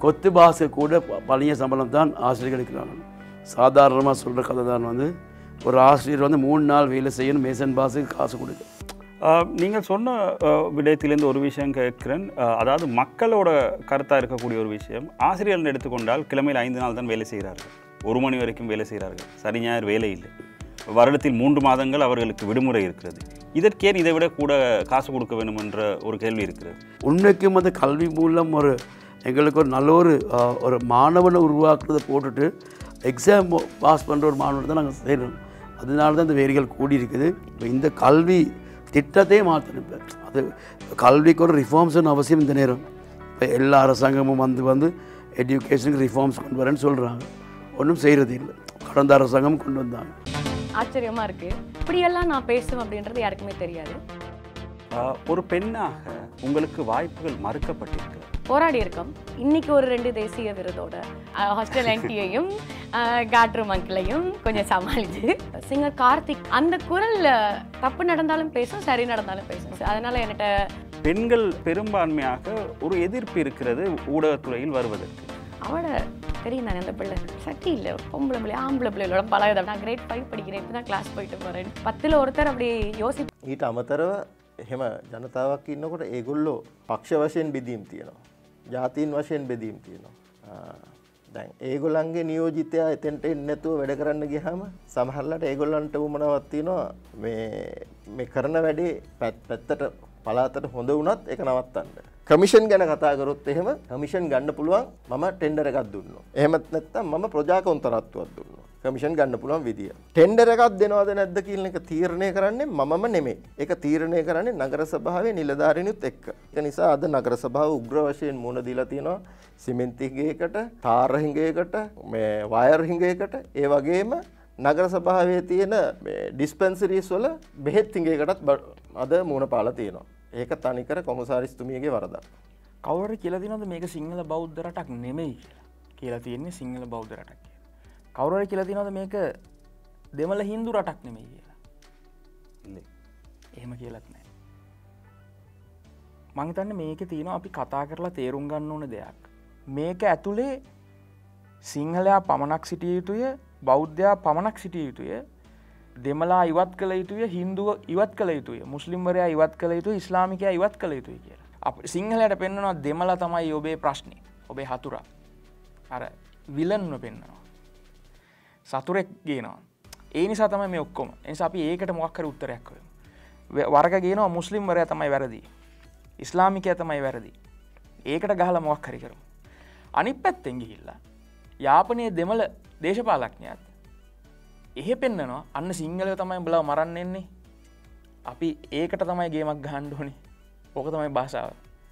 கொத்து பாசு கூட ப- பழைய சம்பளம் தான் ஆசிரியர்கள் இருக்கிறாங்க சாதாரணமாக சொல்கிற கதை தான் வந்து ஒரு ஆசிரியர் வந்து மூணு நாள் வேலை செய்யணும் மேசன் பாஸுக்கு காசு கொடுக்க ஆஹ் நீங்கள் சொன்ன ஆஹ், விடயத்திலேருந்து ஒரு விஷயம் கேட்கிறேன் ஆஹ், அதாவது மக்களோட கருத்தாக இருக்கக்கூடிய ஒரு விஷயம் ஆசிரியர்கள் எடுத்துக்கொண்டால் கிழமையில் ஐந்து நாள் தான் வேலை செய்கிறார்கள் ஒரு மணி வரைக்கும் வேலை செய்கிறார்கள் சனி ஞாயிறு வேலை இல்லை வருடத்தில் மூன்று மாதங்கள் அவர்களுக்கு விடுமுறை இருக்கிறது இதற்கேன் இதை விட கூட காசு கொடுக்க வேண்டும் என்ற ஒரு கேள்வி இருக்கிறது உண்மைக்கும் வந்து கல்வி மூலம் ஒரு எங்களுக்கு ஒரு நல்ல ஒரு ஆஹ், ஒரு மாணவனை உருவாக்குறதை போட்டுட்டு எக்ஸாம் பாஸ் பண்ணுற ஒரு மாணவனை தான் நாங்கள் செய்கிறோம் அதனால தான் இந்த வேரிகள் கூடி இருக்குது இப்போ இந்த கல்வி திட்டத்தையே மாற்றணும் இப்போ அது கல்விக்கு ஒரு ரிஃபார்ம்ஸ்னு அவசியம் இந்த நேரம் இப்போ எல்லா அரசாங்கமும் வந்து வந்து எஜுகேஷனுக்கு ரிஃபார்ம்ஸ் கொண்டு வரேன்னு சொல்கிறாங்க ஒன்றும் செய்கிறது இல்லை கடந்த அரசாங்கம் கொண்டு வந்தாங்க ஆச்சரியமா இருக்கு இப்படியெல்லாம் நான் பேசுவேன் அப்படின்றது யாருக்குமே தெரியாது ஆஹ், ஒரு பெண்ணாக உங்களுக்கு வாய்ப்புகள் மறுக்கப்பட்டிருக்கு போராடி இருக்கோம் இன்னைக்கு ஒரு ரெண்டு தேசிய விருதோட ஹாஸ்டல் என்டியையும் காட்ரு மங்கிளையும் கொஞ்சம் சமாளிச்சு சிங்கர் கார்த்திக் அந்த குரல் அஹ், தப்பு நடந்தாலும் பேசும் சரி நடந்தாலும் பேசும் அதனால என்கிட்ட பெண்கள் பெரும்பான்மையாக ஒரு எதிர்ப்பு இருக்கிறது ஊடகத்துறையில் வருவதற்கு அவட தெரியும் தானே அந்த பிள்ளை சட்டி இல்லை பொம்பளை பிள்ளை ஆம்பளை பிள்ளைகளோட பழகுது நான் கிரேட் ஃபைவ் படிக்கிறேன் இப்போ தான் கிளாஸ் போயிட்டு போகிறேன் பத்தில் ஒருத்தர் அப்படி யோசி ඊට අමතරව එහෙම ජනතාවක් ඉන්නකොට ඒගොල්ලෝ පක්ෂ වශයෙන් බෙදීම් තියෙනවා. ජාතීන් වශයෙන් බෙදීම් තියෙනවා. ආ, දැන් ඒගොල්ලන්ගේ නියෝජිතයා එතෙන්ට එන්නේ නැතුව වැඩ කරන්න ගියාම සමහරලාට ඒගොල්ලන්ට උමනාවක් තියෙනවා මේ මේ කරන වැඩේ පැත් පැත්තට පලාතට හොඳ වුණත් ඒක නවත්තන්න. කමිෂන් ගැන කතා කරොත් එහෙම කමිෂන් ගන්න පුළුවන් මම ටෙන්ඩර් එකක් දුන්නා. එහෙමත් නැත්නම් මම ප්‍රජාකෝන්තරත්වයක් දුන්නා. කමිෂන් ගන්න පුළුවන් විදිිය. ටෙන්ඩර එකක් දෙනවාද නැද්ද කියල එක තීරණය කරන්නේ මම නෙමේ එක තීරණය කරන්නේ නගර සභාවේ නිලධාරණුත් එක්ක එක නිසා අද නගර සභාව උග්‍ර වශයෙන් මුණ දිලතිනවා සිමෙන්තිගේකට තාරහිංගයකට මේ වයර්හිංගයකට ඒ වගේම නගර සභාවේ තියෙන ඩිස්පැන්සිරීස් වල බෙහෙත් හිංගේකටත් බ- අද මුණ පාල තියෙනවා ඒක තනිකර කොමසාරිස්තුමියගේ වරදක්. කවර කියලා තිනොද මේක සිංහල බෞද්ධ රටක් නෙමෙයි කියලා කියලා තියෙන්නේ සිංහල බෞද්ධ රටක් කියලා. කවුරර කියලා තිනොද මේක දෙමළ හින්දු රටක් නෙමෙයි කියලා இல்லை එහෙම කියලත් නෑ මංතන්න මේක තියෙන අපි කතා කරලා තේරුම් ගන්න ඕන දෙයක් මේක ඇතුළේ සිංහලයා පමණක් සිටිය යුතුය බෞද්ධයා පමණක් සිටිය යුතුය දෙමලා ඉවත් කළ යුතුය හින්දුව ඉවත් කළ යුතුය මුස්ලිම්වරයා ඉවත් කළ යුතු ඉස්ලාමිකයා ඉවත් කළ යුතුයි කියලා අප සිංහලයට පෙන්න්නනවා දෙමල තමයි ඔබේ ප්‍රශ්නය ඔබේ හතුරා අර විලන්ව පෙන්න්නනවා සතුරෙක් ගේනවා ඒ නිසා තමයි මේ ඔක්කොම එනිසා අපි ඒකට මොක්කර උත්තරයක් ඔය වර්ග ගේනවා මුස්ලිම්වරය තමයි වැරදි ඉස්ලාමිකය තමයි වැරදි ඒකට ගහල මොක් හරි කරු අනි පැත්තෙන් ගිහිල්ලා යාපනය දෙමළ දේශපාලක්ඥයත් එහෙ පෙන්න්නනවා අන්න සිංහල තමයි බලාව මරන්න එන්නේ අපි ඒකට තමයි ගේමක් ගහන්්ඩෝනි ඕක තමයි භාෂාව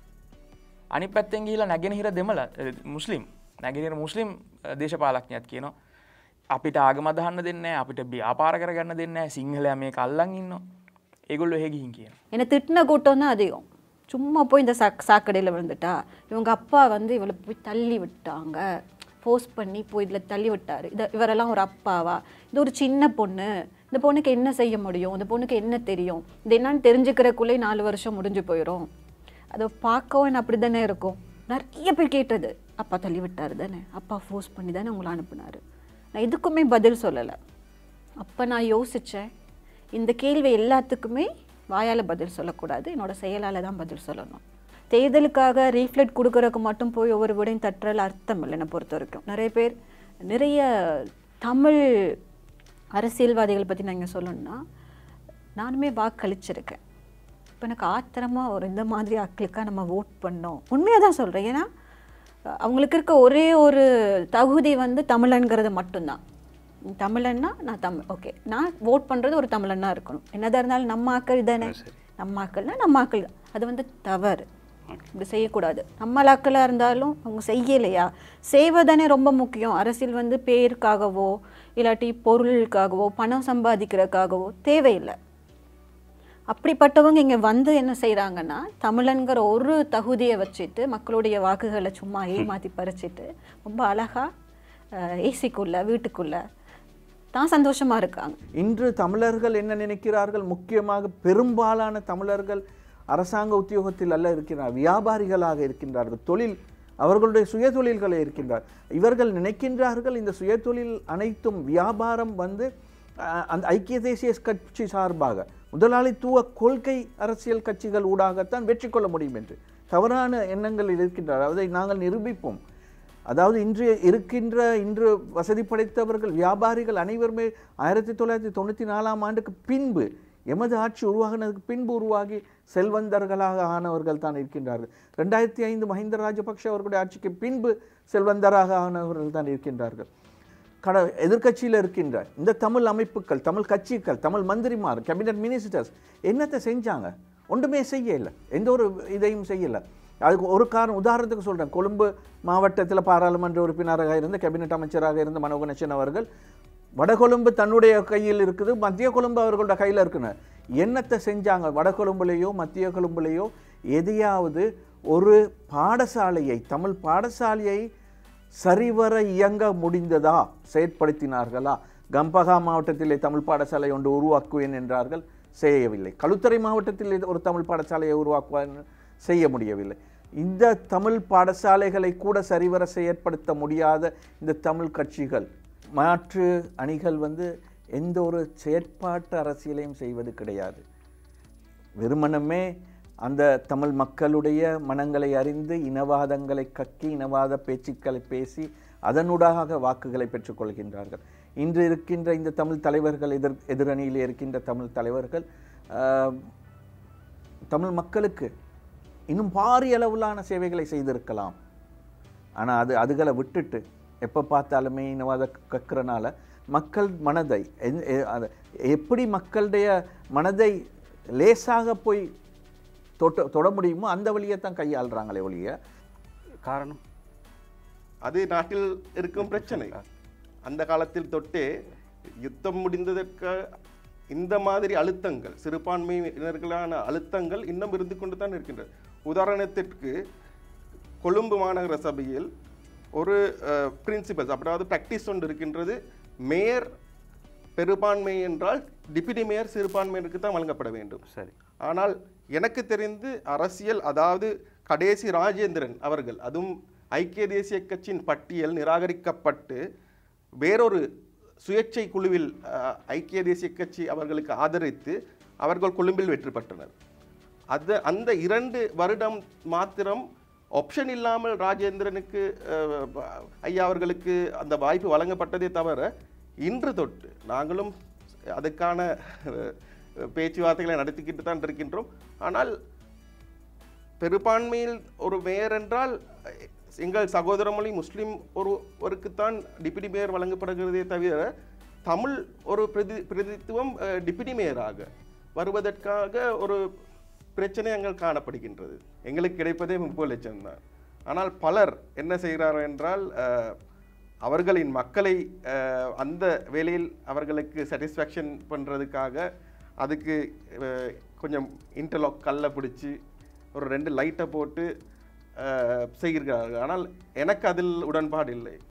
අනි පැත්තෙන් ගිහිලා නැගෙන හිර දෙමල මුස්ලිම් නැගෙනර මුස්ලිම් දේශපාලක්ඥත් කියනවා අපිට ආගමදහන්න දෙන්න අපිට ව්‍යාපාර කරගන්න දෙන්න සිංහලය මේ කල්ලන් ඉන්න ඒගොල්ල හෙගිහින් කියන என்னை திட்டின கூட்டம் தான் அதிகம் சும்மா போய் இந்த சாக் சாக்கடையில் விழுந்துட்டா இவங்க அப்பா வந்து இவளை போய் தள்ளி விட்டாங்க ஃபோர்ஸ் பண்ணி போய் இதில் தள்ளி விட்டாரு இதை இவரெல்லாம் ஒரு அப்பாவா இது ஒரு சின்ன பொண்ணு இந்த பொண்ணுக்கு என்ன செய்ய முடியும் இந்த பொண்ணுக்கு என்ன தெரியும் இது என்னன்னு தெரிஞ்சுக்கிறக்குள்ளே நாலு வருஷம் முடிஞ்சு போயிடும் அதை பார்க்கவும் அப்படி தானே இருக்கும் நிறைய பேர் கேட்டது அப்பா தள்ளி விட்டாரு தானே அப்பா ஃபோர்ஸ் பண்ணி தானே உங்களை அனுப்புனாரு நான் எதுக்குமே பதில் சொல்லலை அப்போ நான் யோசித்தேன் இந்த கேள்வி எல்லாத்துக்குமே வாயால் பதில் சொல்லக்கூடாது என்னோட செயலால் தான் பதில் சொல்லணும் தேர்தலுக்காக ரீஃப்ளெக்ட் கொடுக்கறதுக்கு மட்டும் போய் ஒவ்வொரு விடையும் தட்டுறதுல அர்த்தம் இல்லை என்னை பொறுத்த வரைக்கும் நிறைய பேர் நிறைய தமிழ் அரசியல்வாதிகள் பற்றி நான் இங்கே சொல்லணும்னா நானுமே வாக்களிச்சிருக்கேன் இப்போ எனக்கு ஆத்திரமாக ஒரு இந்த மாதிரி ஆட்களுக்காக நம்ம ஓட் பண்ணோம் உண்மையாக தான் சொல்கிறேன் ஏன்னா அஹ், அவங்களுக்கு இருக்க ஒரே ஒரு தகுதி வந்து தமிழன்கிறது மட்டும்தான் தமிழன்னா நான் தமிழ் ஓகே நான் ஓட் பண்ணுறது ஒரு தமிழன்னா இருக்கணும் என்னதான் இருந்தாலும் நம்ம ஆக்கள் தானே நம்ம ஆக்கள்னா நம்ம ஆக்கள் தான் அது வந்து தவறு இப்படி செய்யக்கூடாது நம்மளாக்களாக இருந்தாலும் அவங்க செய்யலையா செய்வதானே ரொம்ப முக்கியம் அரசியல் வந்து பேருக்காகவோ இல்லாட்டி பொருளுக்காகவோ பணம் சம்பாதிக்கிறதுக்காகவோ தேவையில்லை அப்படிப்பட்டவங்க இங்கே வந்து என்ன செய்கிறாங்கன்னா தமிழன்கிற ஒரு தகுதியை வச்சுட்டு மக்களுடைய வாக்குகளை சும்மா ஏமாற்றி பறிச்சிட்டு ரொம்ப அழகாக ஏசிக்குள்ள வீட்டுக்குள்ள தான் சந்தோஷமாக இருக்காங்க இன்று தமிழர்கள் என்ன நினைக்கிறார்கள் முக்கியமாக பெரும்பாலான தமிழர்கள் அரசாங்க உத்தியோகத்தில் அல்ல இருக்கிறார் வியாபாரிகளாக இருக்கின்றார்கள் தொழில் அவர்களுடைய சுயதொழில்களை இருக்கின்றார் இவர்கள் நினைக்கின்றார்கள் இந்த சுயதொழில் அனைத்தும் வியாபாரம் வந்து அஹ், அந்த ஐக்கிய தேசிய கட்சி சார்பாக முதலாளித்துவ கொள்கை அரசியல் கட்சிகள் ஊடாகத்தான் வெற்றி கொள்ள முடியும் என்று தவறான எண்ணங்களில் இருக்கின்றார் அதை நாங்கள் நிரூபிப்போம் அதாவது இன்று இருக்கின்ற இன்று வசதி படைத்தவர்கள் வியாபாரிகள் அனைவருமே ஆயிரத்தி தொள்ளாயிரத்தி தொண்ணூற்றி நாலாம் ஆண்டுக்கு பின்பு எமது ஆட்சி உருவாகினதுக்கு பின்பு உருவாகி செல்வந்தர்களாக ஆனவர்கள் தான் இருக்கின்றார்கள் ரெண்டாயிரத்தி ஐந்து மஹிந்த ராஜபக்ஷ அவர்களுடைய ஆட்சிக்கு பின்பு செல்வந்தராக ஆனவர்கள் தான் இருக்கின்றார்கள் கட எதிர்க்கட்சியில் இருக்கின்ற இந்த தமிழ் அமைப்புகள் தமிழ் கட்சிகள் தமிழ் மந்திரிமார் கேபினட் மினிஸ்டர்ஸ் என்னத்தை செஞ்சாங்க ஒன்றுமே செய்யலை எந்த ஒரு இதையும் செய்யலை அதுக்கு ஒரு காரணம் உதாரணத்துக்கு சொல்கிறேன் கொழும்பு மாவட்டத்தில் பாராளுமன்ற உறுப்பினராக இருந்த கேபினட் அமைச்சராக இருந்த மனோகணேசன் அவர்கள் வடகொழும்பு தன்னுடைய கையில் இருக்குது மத்திய கொழும்பு அவர்களோட கையில் இருக்குன்னு என்னத்தை செஞ்சாங்க வடகொழும்புலேயோ மத்திய கொழும்புலேயோ எதையாவது ஒரு பாடசாலையை தமிழ் பாடசாலையை சரிவர இயங்க முடிந்ததா செயற்படுத்தினார்களா கம்பகா மாவட்டத்திலே தமிழ் பாடசாலை ஒன்று உருவாக்குவேன் என்றார்கள் செய்யவில்லை களுத்துறை மாவட்டத்தில் ஒரு தமிழ் பாடசாலையை உருவாக்குவேன் செய்ய முடியவில்லை இந்த தமிழ் பாடசாலைகளை கூட சரிவர செயற்படுத்த முடியாத இந்த தமிழ் கட்சிகள் மாற்று அணிகள் வந்து எந்த ஒரு செயற்பாட்டு அரசியலையும் செய்வது கிடையாது வெறுமனமே அந்த தமிழ் மக்களுடைய மனங்களை அறிந்து இனவாதங்களை கக்கி இனவாத பேச்சுக்களை பேசி அதனூடாக வாக்குகளை பெற்றுக்கொள்கின்றார்கள் இன்று இருக்கின்ற இந்த தமிழ் தலைவர்கள் எதிர் எதிரணியில் இருக்கின்ற தமிழ் தலைவர்கள் ஆஹ், தமிழ் மக்களுக்கு இன்னும் பாரிய அளவிலான சேவைகளை செய்திருக்கலாம் ஆனால் அது அதுகளை விட்டுட்டு எப்போ பார்த்தாலுமே இனவாத கக்கிறனால மக்கள் மனதை எந்- எ- அது எப்படி மக்களுடைய மனதை லேசாக போய் தொட்ட தொட முடியுமோ அந்த வழியை தான் கையாளுறாங்களே ஒழிய காரணம் அது நாட்டில் இருக்கும் பிரச்சனை அந்த காலத்தில் தொட்டே யுத்தம் முடிந்ததற்கு இந்த மாதிரி அழுத்தங்கள் சிறுபான்மையினர்களான அழுத்தங்கள் இன்னும் இருந்து கொண்டு தான் இருக்கின்றது உதாரணத்திற்கு கொழும்பு மாநகர சபையில் ஒரு பிரின்சிபல்ஸ் அதாவது ப்ராக்டிஸ் ஒன்று இருக்கின்றது மேயர் பெரும்பான்மை என்றால் டிப்யூட்டி மேயர் சிறுபான்மையினருக்கு தான் வழங்கப்பட வேண்டும் சரி ஆனால் எனக்கு தெரிந்து அரசியல் அதாவது கடைசி ராஜேந்திரன் அவர்கள் அதுவும் ஐக்கிய தேசிய கட்சியின் பட்டியல் நிராகரிக்கப்பட்டு வேறொரு சுயேட்சை குழுவில் அஹ், ஐக்கிய தேசிய கட்சி அவர்களுக்கு ஆதரித்து அவர்கள் கொழும்பில் வெற்றி பெற்றனர் அது அந்த இரண்டு வருடம் மாத்திரம் ஆப்ஷன் இல்லாமல் ராஜேந்திரனுக்கு அஹ், ஐயா அவர்களுக்கு அந்த வாய்ப்பு வழங்கப்பட்டதே தவிர இன்று தொட்டு நாங்களும் அதுக்கான அஹ், பேச்சுவார்த்தைகளை நடத்திக்கிட்டு தான் இருக்கின்றோம் ஆனால் பெரும்பான்மையில் ஒரு மேயர் என்றால் அஹ், எங்கள் சகோதர மொழி முஸ்லீம் ஒரு ஒருக்குத்தான் டிப்யூட்டி மேயர் வழங்கப்படுகிறதே தவிர தமிழ் ஒரு பிரதி பிரதித்துவம் அஹ், டிப்யூட்டி மேயராக வருவதற்காக ஒரு பிரச்சனை அங்கே காணப்படுகின்றது எங்களுக்கு கிடைப்பதே முப்பது லட்சம் தான் ஆனால் பலர் என்ன செய்கிறார்கள் என்றால் அஹ், அவர்களின் மக்களை அஹ், அந்த வேலையில் அவர்களுக்கு சாட்டிஸ்ஃபேக்ஷன் பண்ணுறதுக்காக அதுக்கு அஹ், கொஞ்சம் இன்டர்லாக் கல்லை பிடிச்சி ஒரு ரெண்டு லைட்டை போட்டு அஹ், செய்கிறார்கள் ஆனால் எனக்கு அதில் உடன்பாடு இல்லை